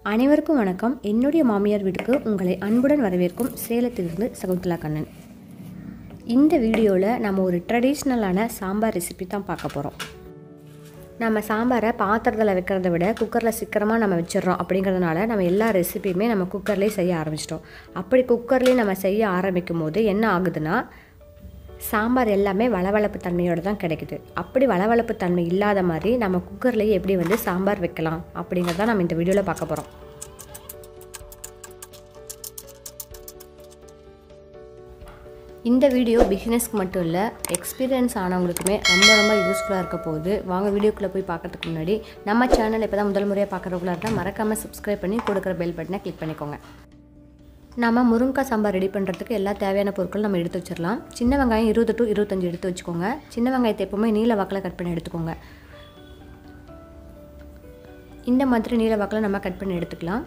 அனைவருக்கும் வணக்கம் என்னுடைய மாமியார் வீட்டுக்கு உங்களை அன்புடன் வரவேற்கும் சேலத்திலிருந்து சகுந்தலா கண்ணன் இந்த வீடியோவில் நம்ம ஒரு ட்ரெடிஷ்னலான சாம்பார் ரெசிபி தான் பார்க்க போகிறோம் நம்ம சாம்பாரை பாத்திரத்தில் வைக்கிறத விட குக்கரில் சீக்கிரமாக நம்ம வச்சிடுறோம் அப்படிங்கிறதுனால நம்ம எல்லா ரெசிபியுமே நம்ம குக்கர்லேயே செய்ய ஆரம்பிச்சிட்டோம் அப்படி குக்கர்லேயே நம்ம செய்ய ஆரம்பிக்கும் போது என்ன ஆகுதுன்னா சாம்பார் எல்லாமே வளவளப்பு தன்மையோடு தான் கிடைக்குது அப்படி வளவளப்பு தன்மை இல்லாத மாதிரி நம்ம குக்கர்லேயே எப்படி வந்து சாம்பார் வைக்கலாம் அப்படிங்கிறத நம்ம இந்த வீடியோவில் பார்க்க போகிறோம் இந்த வீடியோ பிகினஸ்க்கு மட்டும் இல்லை எக்ஸ்பீரியன்ஸ் ஆனவங்களுக்குமே ரொம்ப ரொம்ப யூஸ்ஃபுல்லாக இருக்க போகுது வாங்க வீடியோக்குள்ளே போய் பார்க்கறதுக்கு முன்னாடி நம்ம சேனல் இப்போ தான் முதல் முறையாக பார்க்குறவங்களா இருந்தால் மறக்காமல் சப்ஸ்கிரைப் பண்ணி கொடுக்குற பெல் பட்டனை கிளிக் பண்ணிக்கோங்க நம்ம முருங்கைக்காய் சாம்பார் ரெடி பண்ணுறதுக்கு எல்லா தேவையான பொருட்களும் நம்ம எடுத்து வச்சிடலாம் சின்ன வெங்காயம் இருபது டு இருபத்தஞ்சி எடுத்து வச்சுக்கோங்க சின்ன வெங்காயத்தை எப்போவுமே நீல வாக்கில் கட் பண்ணி எடுத்துக்கோங்க இந்த மாதிரி நீல வாக்கில் நம்ம கட் பண்ணி எடுத்துக்கலாம்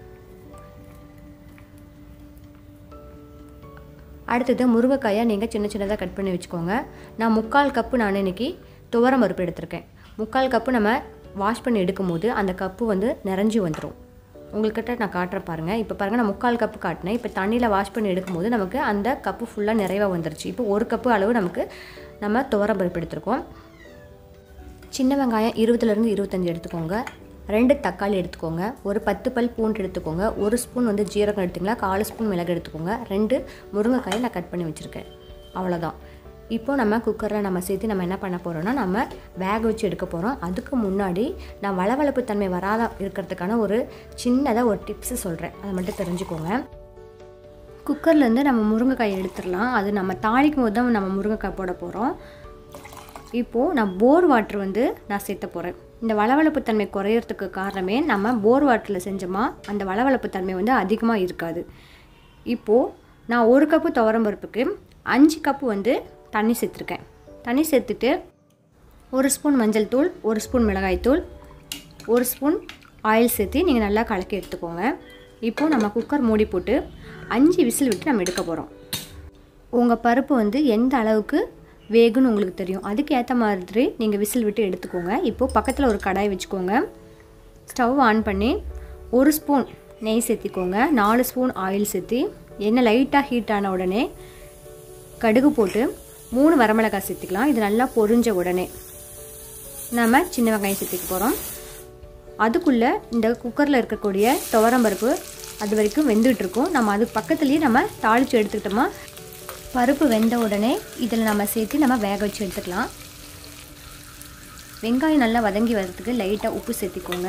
அடுத்தது முருங்கைக்காயை நீங்கள் சின்ன சின்னதாக கட் பண்ணி வச்சுக்கோங்க நான் முக்கால் கப்பு நான் இன்றைக்கி துவரம் பருப்பு எடுத்திருக்கேன் முக்கால் கப்பு நம்ம வாஷ் பண்ணி எடுக்கும் போது அந்த கப்பு வந்து நிறைஞ்சி வந்துடும் உங்கள்கிட்ட நான் காட்டுறேன் பாருங்கள் இப்போ பாருங்கள் நான் முக்கால் கப்பு காட்டினேன் இப்போ தண்ணியில் வாஷ் பண்ணி எடுக்கும்போது நமக்கு அந்த கப்பு ஃபுல்லாக நிறைவாக வந்துருச்சு இப்போ ஒரு கப்பு அளவு நமக்கு நம்ம துவரம் பருப்பு எடுத்திருக்கோம் சின்ன வெங்காயம் இருபதுலேருந்து இருபத்தஞ்சி எடுத்துக்கோங்க ரெண்டு தக்காளி எடுத்துக்கோங்க ஒரு பத்து பல் பூண்டு எடுத்துக்கோங்க ஒரு ஸ்பூன் வந்து ஜீரகம் எடுத்துங்களா கால் ஸ்பூன் மிளகு எடுத்துக்கோங்க ரெண்டு முருங்கைக்காயை நான் கட் பண்ணி வச்சுருக்கேன் அவ்வளோதான் இப்போது நம்ம குக்கரில் நம்ம சேர்த்து நம்ம என்ன பண்ண போகிறோம்னா நம்ம வேக வச்சு எடுக்க போகிறோம் அதுக்கு முன்னாடி நான் வளவளப்பு தன்மை வராத இருக்கிறதுக்கான ஒரு சின்னதாக ஒரு டிப்ஸு சொல்கிறேன் அதை மட்டும் தெரிஞ்சுக்கோங்க குக்கர்லேருந்து நம்ம முருங்கைக்காய் எடுத்துடலாம் அது நம்ம தாளிக்கும் போது தான் நம்ம முருங்கைக்காய் போட போகிறோம் இப்போது நான் போர் வாட்ரு வந்து நான் சேர்த்த போகிறேன் இந்த வளவளப்பு தன்மை குறையிறதுக்கு காரணமே நம்ம போர் வாட்டரில் செஞ்சோமா அந்த வளவளப்பு தன்மை வந்து அதிகமாக இருக்காது இப்போது நான் ஒரு கப்பு துவரம் பருப்புக்கு அஞ்சு கப்பு வந்து தண்ணி சேர்த்துருக்கேன் தண்ணி சேர்த்துட்டு ஒரு ஸ்பூன் மஞ்சள் தூள் ஒரு ஸ்பூன் மிளகாய் தூள் ஒரு ஸ்பூன் ஆயில் சேர்த்து நீங்கள் நல்லா கலக்கி எடுத்துக்கோங்க இப்போது நம்ம குக்கர் மூடி போட்டு அஞ்சு விசில் விட்டு நம்ம எடுக்க போகிறோம் உங்கள் பருப்பு வந்து எந்த அளவுக்கு வேகுன்னு உங்களுக்கு தெரியும் அதுக்கு ஏற்ற மாதிரி நீங்கள் விசில் விட்டு எடுத்துக்கோங்க இப்போது பக்கத்தில் ஒரு கடாய் வச்சுக்கோங்க ஸ்டவ் ஆன் பண்ணி ஒரு ஸ்பூன் நெய் சேர்த்திக்கோங்க நாலு ஸ்பூன் ஆயில் சேர்த்தி எண்ணெய் லைட்டாக ஹீட் ஆன உடனே கடுகு போட்டு மூணு வரமிளகாய் சேர்த்துக்கலாம் இது நல்லா பொரிஞ்ச உடனே நம்ம சின்ன வெங்காயம் சேர்த்துக்க போகிறோம் அதுக்குள்ளே இந்த குக்கரில் இருக்கக்கூடிய துவரம்பருப்பு அது வரைக்கும் வெந்துகிட்ருக்கும் நம்ம அது பக்கத்துலேயே நம்ம தாளித்து எடுத்துக்கிட்டோமா பருப்பு வெந்த உடனே இதில் நம்ம சேர்த்து நம்ம வேக வச்சு எடுத்துக்கலாம் வெங்காயம் நல்லா வதங்கி வர்றதுக்கு லைட்டாக உப்பு சேர்த்திக்கோங்க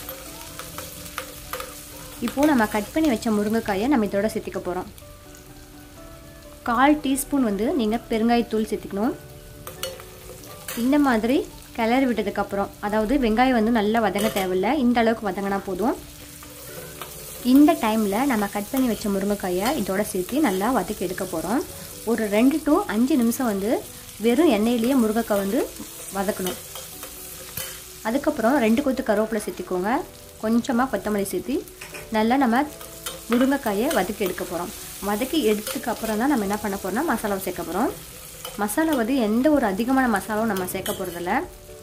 இப்போது நம்ம கட் பண்ணி வச்ச முருங்கைக்காயை நம்ம இதோட சேர்த்திக்க போகிறோம் கால் டீஸ்பூன் வந்து நீங்கள் பெருங்காயத்தூள் சேர்த்திக்கணும் இந்த மாதிரி கிளறி விட்டதுக்கப்புறம் அதாவது வெங்காயம் வந்து நல்லா வதங்க தேவையில்லை இந்த அளவுக்கு வதங்கினா போதும் இந்த டைமில் நம்ம கட் பண்ணி வச்ச முருங்கைக்காயை இதோட சேர்த்து நல்லா வதக்கி எடுக்க போகிறோம் ஒரு ரெண்டு டு அஞ்சு நிமிஷம் வந்து வெறும் எண்ணெயிலேயே முருங்கைக்காய் வந்து வதக்கணும் அதுக்கப்புறம் ரெண்டு கொத்து கருவேப்பிலை சேர்த்திக்கோங்க கொஞ்சமாக கொத்தமல்லி சேர்த்து நல்லா நம்ம முருங்கைக்காயை வதக்கி எடுக்க போகிறோம் வதக்கி எடுத்ததுக்கு அப்புறம் தான் நம்ம என்ன பண்ண போகிறோம்னா மசாலாவை சேர்க்க போகிறோம் மசாலா வந்து எந்த ஒரு அதிகமான மசாலாவும் நம்ம சேர்க்க போகிறதில்ல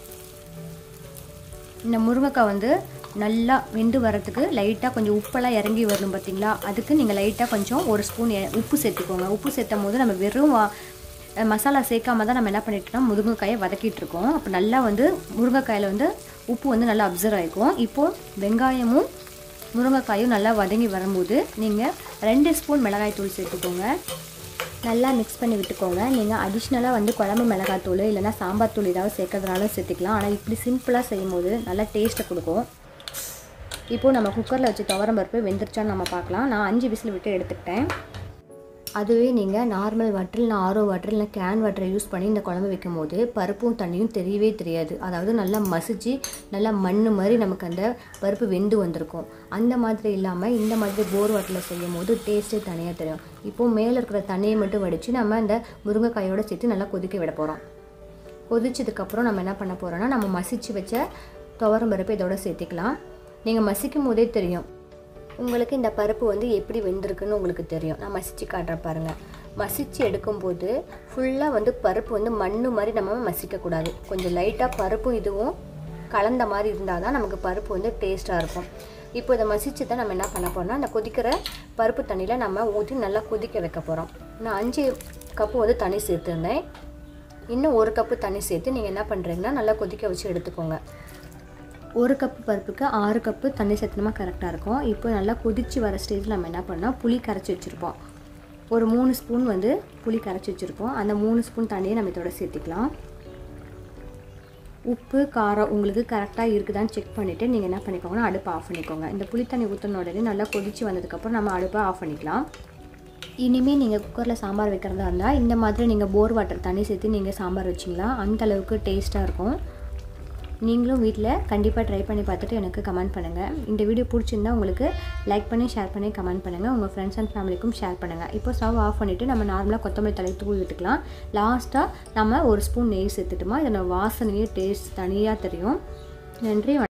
இந்த முருங்கைக்காய் வந்து நல்லா வெந்து வரத்துக்கு லைட்டாக கொஞ்சம் உப்பெல்லாம் இறங்கி வரணும் பார்த்தீங்களா அதுக்கு நீங்கள் லைட்டாக கொஞ்சம் ஒரு ஸ்பூன் உப்பு சேர்த்துக்கோங்க உப்பு சேர்த்தும் போது நம்ம வெறும் மசாலா சேர்க்காம தான் நம்ம என்ன பண்ணிட்டோம்னா முருங்கைக்காயை வதக்கிட்டு இருக்கோம் அப்போ நல்லா வந்து முருங்கைக்காயில் வந்து உப்பு வந்து நல்லா அப்சர்வ் ஆகிக்கும் இப்போது வெங்காயமும் முருங்கைக்காயும் நல்லா வதங்கி வரும்போது நீங்கள் ரெண்டு ஸ்பூன் மிளகாய் தூள் சேர்த்துக்கோங்க நல்லா மிக்ஸ் பண்ணி விட்டுக்கோங்க நீங்கள் அடிஷ்னலாக வந்து குழம்பு மிளகாய் தூள் இல்லைனா சாம்பார் தூள் ஏதாவது சேர்க்கறதுனாலும் சேர்த்துக்கலாம் ஆனால் இப்படி சிம்பிளாக செய்யும் போது நல்லா டேஸ்ட்டை கொடுக்கும் இப்போது நம்ம குக்கரில் வச்சு துவரம் பருப்பு வெந்துருச்சான்னு நம்ம பார்க்கலாம் நான் அஞ்சு விசில் விட்டு எடுத்துக்கிட்டேன் அதுவே நீங்கள் நார்மல் வாட்டர் இல்லை ஆரோ வாட்டர் இல்லை கேன் வாட்டரை யூஸ் பண்ணி இந்த குழம்பு வைக்கும் போது பருப்பும் தண்ணியும் தெரியவே தெரியாது அதாவது நல்லா மசிச்சு நல்லா மண் மாதிரி நமக்கு அந்த பருப்பு வெந்து வந்திருக்கும் அந்த மாதிரி இல்லாமல் இந்த மாதிரி போர் வாட்டரில் செய்யும் போது டேஸ்ட்டே தனியாக தெரியும் இப்போது மேலே இருக்கிற தண்ணியை மட்டும் வடித்து நம்ம இந்த முருங்கைக்காயோடு சேர்த்து நல்லா கொதிக்க விட போகிறோம் கொதிச்சதுக்கப்புறம் நம்ம என்ன பண்ண போகிறோம்னா நம்ம மசிச்சு வச்ச துவரம் பருப்பு இதோட சேர்த்திக்கலாம் நீங்கள் மசிக்கும் போதே தெரியும் உங்களுக்கு இந்த பருப்பு வந்து எப்படி வெந்திருக்குன்னு உங்களுக்கு தெரியும் நான் மசிச்சு காட்டுறேன் பாருங்கள் மசிச்சு எடுக்கும்போது ஃபுல்லாக வந்து பருப்பு வந்து மண் மாதிரி நம்ம மசிக்கக்கூடாது கொஞ்சம் லைட்டாக பருப்பும் இதுவும் கலந்த மாதிரி இருந்தால் தான் நமக்கு பருப்பு வந்து டேஸ்ட்டாக இருக்கும் இப்போ இதை மசிச்சு தான் நம்ம என்ன பண்ண போறோம்னா அந்த கொதிக்கிற பருப்பு தண்ணியில் நம்ம ஊற்றி நல்லா கொதிக்க வைக்க போகிறோம் நான் அஞ்சு கப்பு வந்து தண்ணி சேர்த்துருந்தேன் இன்னும் ஒரு கப்பு தண்ணி சேர்த்து நீங்கள் என்ன பண்ணுறீங்கன்னா நல்லா கொதிக்க வச்சு எடுத்துக்கோங்க ஒரு கப்பு பருப்புக்கு ஆறு கப்பு தண்ணி சேர்த்தனமா கரெக்டாக இருக்கும் இப்போ நல்லா கொதிச்சு வர ஸ்டேஜில் நம்ம என்ன பண்ணோம் புளி கரைச்சி வச்சுருப்போம் ஒரு மூணு ஸ்பூன் வந்து புளி கரைச்சி வச்சுருப்போம் அந்த மூணு ஸ்பூன் தண்ணியை நம்ம இதோட சேர்த்துக்கலாம் உப்பு காரம் உங்களுக்கு கரெக்டாக இருக்குதான்னு செக் பண்ணிவிட்டு நீங்கள் என்ன பண்ணிக்கோங்கன்னா அடுப்பை ஆஃப் பண்ணிக்கோங்க இந்த புளி தண்ணி ஊற்றின உடனே நல்லா கொதிச்சு வந்ததுக்கப்புறம் நம்ம அடுப்பை ஆஃப் பண்ணிக்கலாம் இனிமேல் நீங்கள் குக்கரில் சாம்பார் வைக்கிறதா இருந்தால் இந்த மாதிரி நீங்கள் போர் வாட்டர் தண்ணி சேர்த்து நீங்கள் சாம்பார் வச்சிங்களா அந்த அளவுக்கு டேஸ்ட்டாக இருக்கும் நீங்களும் வீட்டில் கண்டிப்பாக ட்ரை பண்ணி பார்த்துட்டு எனக்கு கமெண்ட் பண்ணுங்கள் இந்த வீடியோ பிடிச்சிருந்தா உங்களுக்கு லைக் பண்ணி ஷேர் பண்ணி கமெண்ட் பண்ணுங்கள் உங்கள் ஃப்ரெண்ட்ஸ் அண்ட் ஃபேமிலிக்கும் ஷேர் பண்ணுங்கள் இப்போ ஸ்டவ் ஆஃப் பண்ணிவிட்டு நம்ம நார்மலாக கொத்தமல்லி தலை தூவி விட்டுக்கலாம் லாஸ்ட்டாக நம்ம ஒரு ஸ்பூன் நெய் சேர்த்துட்டுமா இதோட வாசனையே டேஸ்ட் தனியாக தெரியும் நன்றி